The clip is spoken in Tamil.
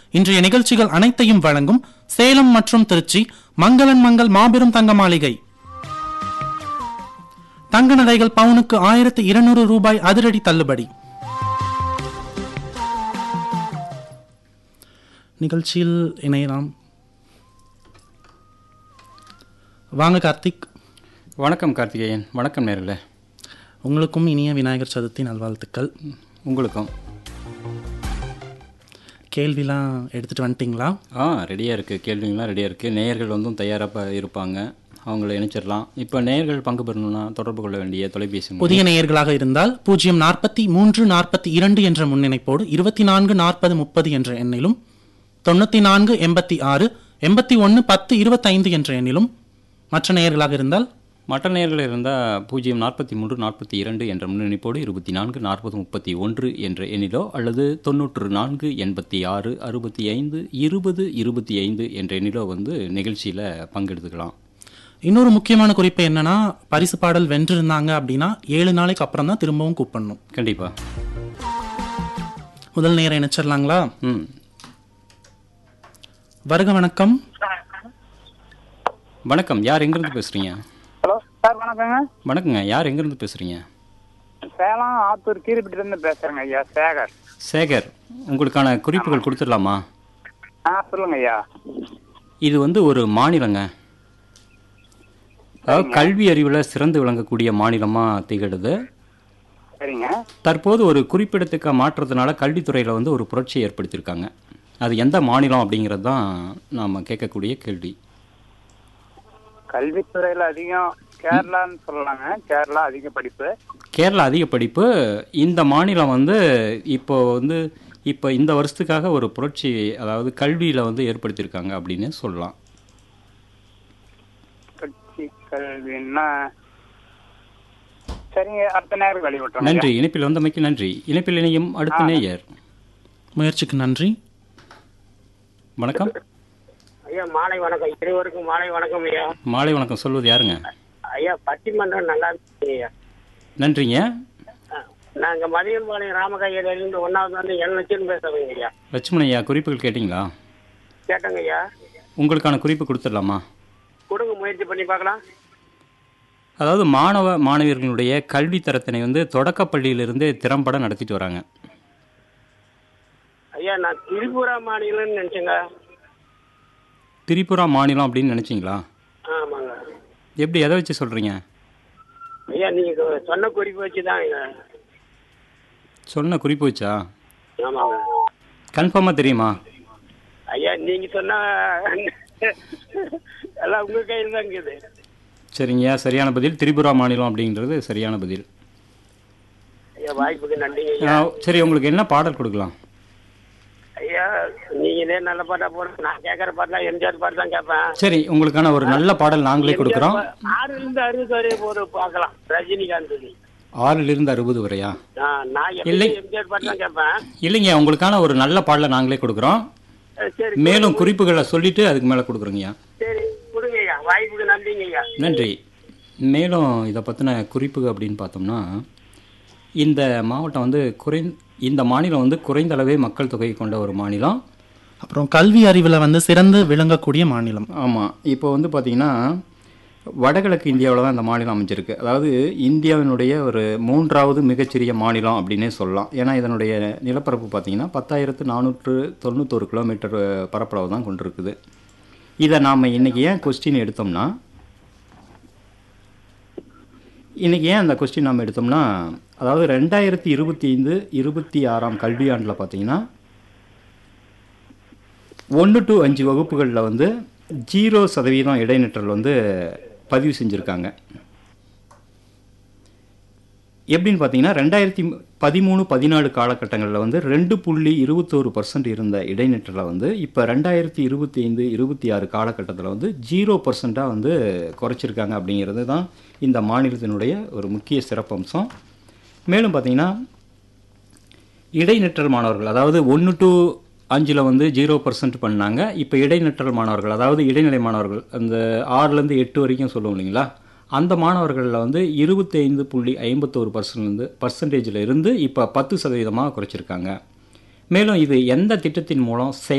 இன்றைய நிகழ்ச்சிகள் அனைத்தையும் வழங்கும் சேலம் மற்றும் திருச்சி மங்களன் மங்கள் மாபெரும் தங்க மாளிகை தங்க நகைகள் பவுனுக்கு ஆயிரத்து இருநூறு ரூபாய் அதிரடி தள்ளுபடி நிகழ்ச்சியில் இணையலாம் வாங்க கார்த்திக் வணக்கம் கார்த்திகேயன் வணக்கம் நேரில் உங்களுக்கும் இனிய விநாயகர் சதுர்த்தி நல்வாழ்த்துக்கள் உங்களுக்கும் கேள்விலாம் எடுத்துட்டு வந்துட்டீங்களா ஆ ரெடியாக இருக்குது கேள்விங்களாம் ரெடியாக இருக்குது நேயர்கள் வந்தும் தயாராக இருப்பாங்க அவங்கள இணைச்சிடலாம் இப்போ நேயர்கள் பங்கு பெறணும்னா தொடர்பு கொள்ள வேண்டிய தொலைபேசி எண் புதிய நேயர்களாக இருந்தால் பூஜ்ஜியம் நாற்பத்தி மூன்று நாற்பத்தி இரண்டு என்ற முன்னிணைப்போடு இருபத்தி நான்கு நாற்பது முப்பது என்ற எண்ணிலும் தொண்ணூற்றி நான்கு எண்பத்தி ஆறு எண்பத்தி ஒன்று பத்து இருபத்தைந்து என்ற எண்ணிலும் மற்ற நேயர்களாக இருந்தால் மற்ற நேயர்கள் இருந்தால் பூஜ்ஜியம் நாற்பத்தி மூன்று நாற்பத்தி இரண்டு என்ற முன்னணிப்போடு இருபத்தி நான்கு நாற்பது முப்பத்தி ஒன்று என்ற எண்ணிலோ அல்லது தொண்ணூற்று நான்கு எண்பத்தி ஆறு அறுபத்தி ஐந்து இருபது இருபத்தி ஐந்து என்ற எண்ணிலோ வந்து நிகழ்ச்சியில் பங்கெடுத்துக்கலாம் இன்னொரு முக்கியமான குறிப்பு என்னன்னா பரிசு பாடல் வென்றிருந்தாங்க அப்படின்னா ஏழு நாளைக்கு அப்புறம் தான் திரும்பவும் கூப்பிடணும் கண்டிப்பாக முதல் நேரம் இணைச்சிடலாங்களா ம் வருக வணக்கம் வணக்கம் யார் எங்கேருந்து பேசுகிறீங்க ஹலோ சார் வணக்கங்க வணக்கங்க யார் எங்கேருந்து பேசுகிறீங்க சேலம் ஆத்தூர் கீரிப்பட்டிலேருந்து பேசுகிறேங்க ஐயா சேகர் சேகர் உங்களுக்கான குறிப்புகள் கொடுத்துடலாமா ஆ சொல்லுங்க ஐயா இது வந்து ஒரு மாநிலங்க அதாவது கல்வி அறிவில் சிறந்து விளங்கக்கூடிய மாநிலமாக திகழுது சரிங்க தற்போது ஒரு குறிப்பிடத்தக்க மாற்றத்தினால கல்வித்துறையில் வந்து ஒரு புரட்சியை ஏற்படுத்தியிருக்காங்க அது எந்த மாநிலம் அப்படிங்கிறது தான் நாம் கேட்கக்கூடிய கேள்வி கல்வித்துறையில் அதிகம் கேரளான்னு சொல்லலாங்க கேரளா அதிக படிப்பு கேரளா அதிக படிப்பு இந்த மாநிலம் வந்து இப்போ வந்து இப்போ இந்த வருஷத்துக்காக ஒரு புரட்சி அதாவது கல்வியில் வந்து ஏற்படுத்தியிருக்காங்க அப்படின்னு சொல்லலாம் கட்சி கல்வின்னா சரிங்க அடுத்த நேரம் வழி விட்டுறோம் நன்றி இணைப்பில் வந்தமைக்கு நன்றி இணைப்பில் இணையும் அடுத்த நேயர் முயற்சிக்கு நன்றி வணக்கம் ஐயா மாலை வணக்கம் இருவருக்கும் மாலை வணக்கம் ஐயா மாலை வணக்கம் சொல்வது யாருங்க ஐயா பட்டிமன்றம் நல்லா இருக்கு ஐயா நன்றிங்க அஹ், நாங்க மதியம்பாளையம் ராமகையில இருந்து ஒன்னாவது வந்து என் லட்சம் பேசுறேங்க ஐயா லட்சுமண ஐயா குறிப்புகள் கேட்டிங்களா கேட்டேங்க ஐயா உங்களுக்கான குறிப்பு கொடுத்துடலாமா கொடுங்க முயற்சி பண்ணி பார்க்கலாம் அதாவது மாணவ மாணவியர்களுடைய கல்வி தரத்தினை வந்து தொடக்கப்பள்ளியிலிருந்து திறம்பட நடத்திட்டு வராங்க ஐயா நான் திரிபுரா மாநிலம்னு நினைச்சேங்க திரிபுரா மாநிலம் அப்படின்னு நினைச்சீங்களா ஆமாங்க எப்படி எதை வச்சு சொல்றீங்க ஐயா நீங்க சொன்ன குறிப்பு வச்சு தான் சொன்ன குறிப்பு வச்சா ஆமாங்க கன்ஃபார்மாக தெரியுமா ஐயா நீங்க சொன்ன எல்லாம் உங்க கையில் தான் இருக்குது சரிங்க சரியான பதில் திரிபுரா மாநிலம் அப்படிங்கிறது சரியான பதில் ஐயா வாய்ப்புக்கு நன்றிங்க ஐயா ஆ, சரி உங்களுக்கு என்ன பாடல் கொடுக்கலாம் ஐயா நீங்க இதே நல்ல பாட்டா போடுங்க நான் கேட்கற பாட்டுலாம் எம்ஜிஆர் பாட்டு தான் கேட்பேன் சரி உங்களுக்கான ஒரு நல்ல பாடல் நாங்களே கொடுக்குறோம் ஆறுல இருந்து அறுபது வரை போது பார்க்கலாம் ரஜினிகாந்த் இது. ஆறிலிருந்து அறுபது வரையா ஆ, நான் இல்லை. எப்பயும் எம்ஜிஆர் பாட்டு தான் கேட்பேன் இல்லைங்க உங்களுக்கான ஒரு நல்ல பாடலை நாங்களே கொடுக்குறோம் அஹ் சரி மேலும் குறிப்புகளை சொல்லிட்டு அதுக்கு மேலே கொடுக்குறோங்கய்யா சரி கொடுங்க ஐயா வாய்ப்புக்கு நன்றிங்க ஐயா நன்றி மேலும் இதை பற்றின குறிப்பு அப்படின்னு பார்த்தோம்னா இந்த மாவட்டம் வந்து குறை இந்த மாநிலம் வந்து குறைந்த அளவே மக்கள் தொகை கொண்ட ஒரு மாநிலம் அப்புறம் கல்வி அறிவில் வந்து சிறந்து விளங்கக்கூடிய மாநிலம் ஆமாம் இப்போ வந்து பார்த்திங்கன்னா வடகிழக்கு இந்தியாவில் தான் இந்த மாநிலம் அமைஞ்சிருக்கு அதாவது இந்தியாவினுடைய ஒரு மூன்றாவது மிகச்சிறிய மாநிலம் அப்படின்னே சொல்லலாம் ஏன்னா இதனுடைய நிலப்பரப்பு பார்த்திங்கன்னா பத்தாயிரத்து நானூற்று தொண்ணூத்தொரு கிலோமீட்டர் பரப்பளவு தான் கொண்டிருக்குது இதை நாம் இன்றைக்கி ஏன் கொஸ்டின் எடுத்தோம்னா இன்றைக்கி ஏன் அந்த கொஸ்டின் நம்ம எடுத்தோம்னா அதாவது ரெண்டாயிரத்தி இருபத்தி ஐந்து இருபத்தி ஆறாம் கல்வியாண்டில் பார்த்தீங்கன்னா ஒன்று டு அஞ்சு வகுப்புகளில் வந்து ஜீரோ சதவீதம் இடைநிற்றல் வந்து பதிவு செஞ்சுருக்காங்க எப்படின்னு பார்த்தீங்கன்னா ரெண்டாயிரத்தி பதிமூணு பதினாலு காலகட்டங்களில் வந்து ரெண்டு புள்ளி இருபத்தோரு பர்சன்ட் இருந்த இடைநிற்றலை வந்து இப்போ ரெண்டாயிரத்தி இருபத்தி ஐந்து இருபத்தி ஆறு காலகட்டத்தில் வந்து ஜீரோ பர்சண்ட்டாக வந்து குறைச்சிருக்காங்க அப்படிங்கிறது தான் இந்த மாநிலத்தினுடைய ஒரு முக்கிய சிறப்பம்சம் மேலும் பார்த்தீங்கன்னா இடைநிற்றல் மாணவர்கள் அதாவது ஒன்று டு அஞ்சில் வந்து ஜீரோ பர்சன்ட் பண்ணாங்க இப்போ இடைநிற்றல் மாணவர்கள் அதாவது இடைநிலை மாணவர்கள் அந்த ஆறுலேருந்து எட்டு வரைக்கும் சொல்லுவோம் இல்லைங்களா அந்த மாணவர்களில் வந்து இருபத்தைந்து புள்ளி ஐம்பத்தோரு பர்சன்ட் பர்சன்டேஜில் இருந்து இப்போ பத்து சதவீதமாக குறைச்சிருக்காங்க மேலும் இது எந்த திட்டத்தின் மூலம்